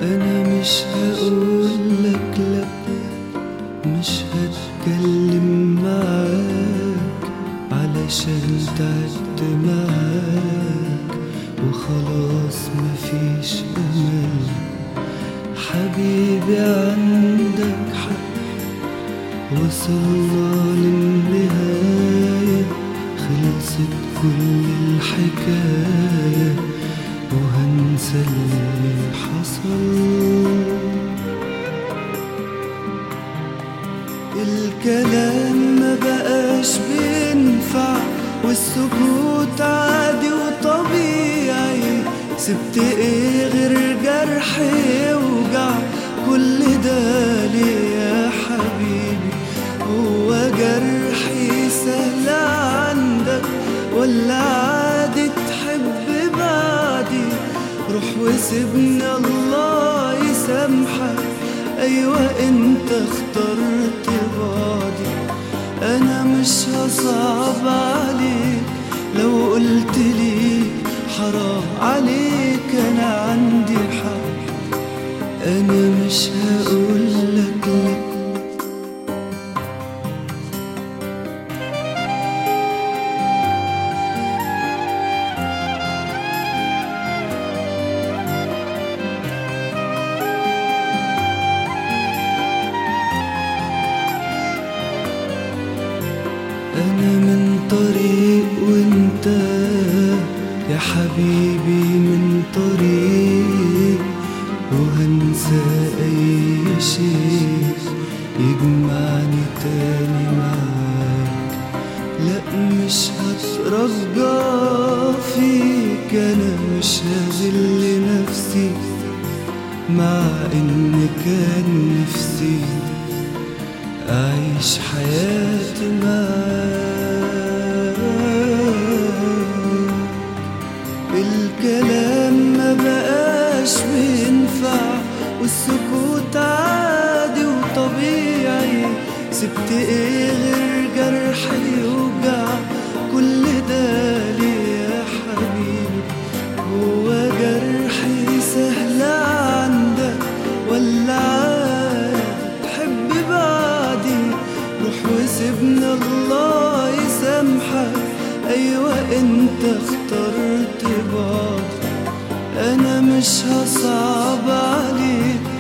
انا مش هقولك لا مش هتكلم معاك علشان تعبت معاك وخلاص مفيش امل حبيبي عندك حق وصلنا للنهاية خلصت كل الحكاية وهنسى اللي حصل الكلام ما بقاش بينفع والسكوت عادي وطبيعي سبت ايه غير جرح يوجع كل ده ليه يا حبيبي هو جرحي سهل عندك ولا عادي تحب بعدي روح وسيبني الله يسامحك ايوه انت اخترت بعدي انا مش هصعب عليك لو قلت لي حرام عليك انا عندي حق انا مش هقولك لك أنا من طريق وأنت يا حبيبي من طريق وهنسى أي شيء يجمعني تاني معاك لا مش هترجى فيك أنا مش هذل نفسي مع إن كان نفسي أعيش حياتي معاك الكلام ما بقاش بينفع والسكوت عادي وطبيعي سبت ايه غير جرح يوجع كل ده ليه يا حبيبي هو جرحي سهل عندك ولا عادي تحب بعدي روح وسيبني الله يسامحك ايوه انت اخترت بعض انا مش هصعب عليك